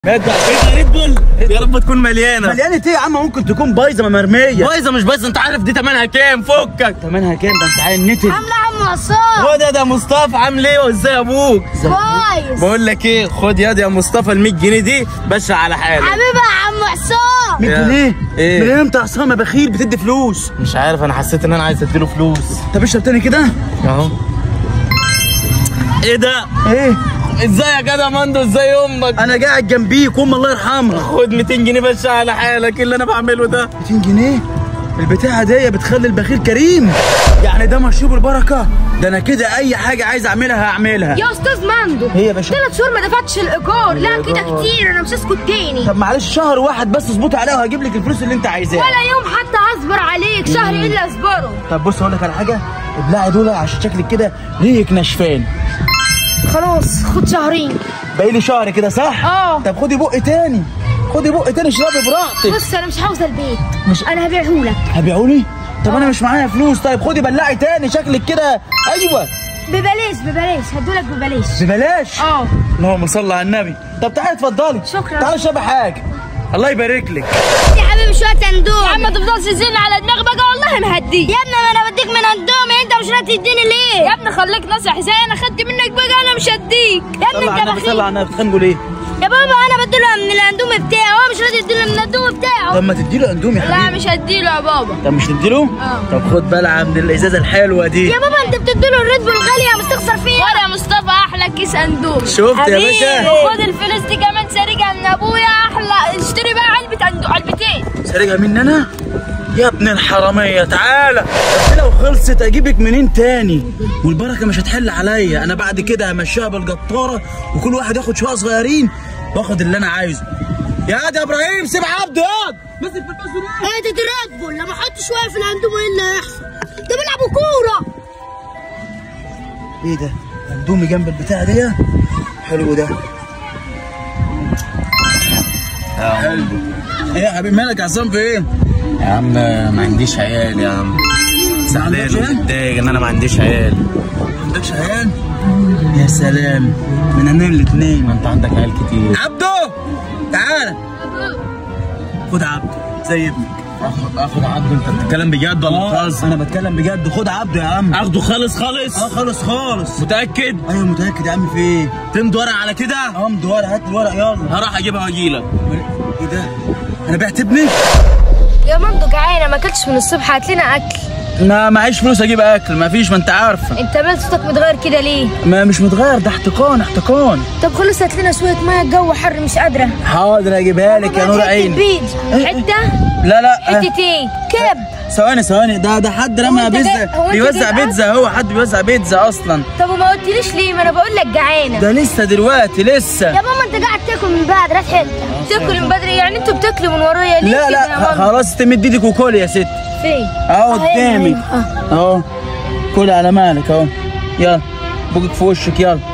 مادة ايه ريد بول يا رب تكون مليانه مليانة ايه يا عم ممكن تكون بايظة ما مرمية بايظه مش بايظه انت عارف دي تمنها كام فكك تمنها كام ده انت عين نتن عامله عم عصام هو ده ده مصطفى عامل ايه وازاي ابوك كويس بقول لك ايه خد ياض يا مصطفى ال 100 جنيه دي باشا على حالك حبيبي يا عم عصام 100 يا- جنيه إيه؟ من امتى يا عصام يا بخيل بتدي فلوس مش عارف انا حسيت ان انا عايز اديله فلوس طب اشرب تاني كده اهو ايه ده ايه ازيك يا مندو ازاي امك انا قاعد جنبيك ام الله يرحمها خد 200 جنيه باشا على حالك إيه اللي انا بعمله ده 200 جنيه البتاعة دي بتخلي البخيل كريم يعني ده مشروب البركة ده انا كده اي حاجة عايز اعملها هعملها يا استاذ مندو ايه يا باشا؟ ثلاث شهور ما دفعتش الايجار لا كده كتير انا مش هسكت تاني طب معلش شهر واحد بس اظبط عليها وهجيب لك الفلوس اللي انت عايزاها ولا يوم حتى هصبر عليك شهر ايه اللي اصبره طب بص اقول لك على حاجة ابلعي دول عشان شكلك كده ريقك نشفان خلاص خد شهرين باقي لي شهر كده صح؟ اه. طب خدي بق تاني خدي بق تاني اشربي براحتك بص انا مش عاوزه البيت مش- انا هبيعهولك هبيعولي؟ طب انا مش معايا فلوس طيب خدي بلعي تاني شكلك كده ايوه ببلاش ببلاش هدولك ببلاش ببلاش اه اللهم صل على النبي طب تعالي اتفضلي شكرا. تعالي اشربي حاجه الله يبارك لك يا حبيبي شويه اندومي يا عم ما تفضلش تزن على دماغي بقى والله ما هديك يا ابني ما انا بديك من اندومي انت مش راضي تديني ليه يا ابني خليك نصح زي انا خدت منك بقى انا مش هديك يا صلى ابني على انت النبي بخيل صلى على النبي بتتخانقوا ليه؟ يا بابا انا بديله من الاندومي بتاعي هو مش راضي يديله من الاندومي بتاعه طب ما تديله اندومي يا لا حبيبي مش هديله يا بابا طب مش تديله؟ اه. طب خد بلعه من الازازه الحلوه دي يا بابا انت بتديله الريد بول غاليه مستخسر فيها ولا يا مصطفى احلى كيس اندومي شفت يا باشا؟ وخد الفلوس دي كمان سرقها من ابويا احلى اشتري بقى علبه اندو علبتين سرقها مني انا؟ يا ابن الحرامية تعالى بس لو خلصت اجيبك منين تاني والبركة مش هتحل عليا انا بعد كده همشيها بالجطارة وكل واحد ياخد شوية صغيرين واخد اللي انا عايزه يا واد يا ابراهيم سيب عبده ياض مسك في الفلوس دي ايه ده دي ريد بول لما احط شويه في الاندومي ايه اللي هيحصل ده بيلعبوا كوره ايه ده اندومي جنب البتاع دي حلو ده حلو ايه يا حبيبي مالك يا عصام في ايه يا عم ما عنديش عيال يا عم عندكش زعلان عيال؟ ومتضايق ان انا ما عنديش عيال ما عندكش عيال يا سلام من عينين الاثنين ما انت عندك عيال كتير عبده تعالى خد عبده زي ابنك اخد اخد عبده انت بتتكلم بجد ولا بتهزر انا بتكلم بجد خد عبده يا عم اخده خالص خالص اه خالص خالص متاكد ايوه متاكد يا عم في ايه تمضي ورق على كده اه امضي ورق هات الورق يلا هروح اجيبها واجيلك ايه ده انا بعت ابني يا مندو جعانه ما اكلتش من الصبح هات لنا اكل ما معيش فلوس اجيب اكل ما فيش ما انت عارفه انت مال صوتك متغير كده ليه ما مش متغير ده احتقان احتقان طب خلص هات لنا شويه ميه الجو حر مش قادره حاضر اجيبها لك يا نور حتة عيني بيض إيه؟ حته لا لا آه، حتتين كب ثواني ثواني ده ده حد رمى أنت جاي- بيتزا هو أنت بيوزع جاي أكل؟ بيتزا هو حد بيوزع بيتزا اصلا طب وما قلتليش ليه ما انا بقول لك جعانه ده لسه دلوقتي لسه يا ماما انت قاعد تاكل من بدري هات حته تاكل من بدري يعني انتوا بتاكلوا من ورايا ليه لا كده يا لا ماما؟ خلاص تمد ايدك وكل يا ست فين اهو أهي، قدامك أهي. اهو كل على مالك اهو يلا بوقك في وشك يلا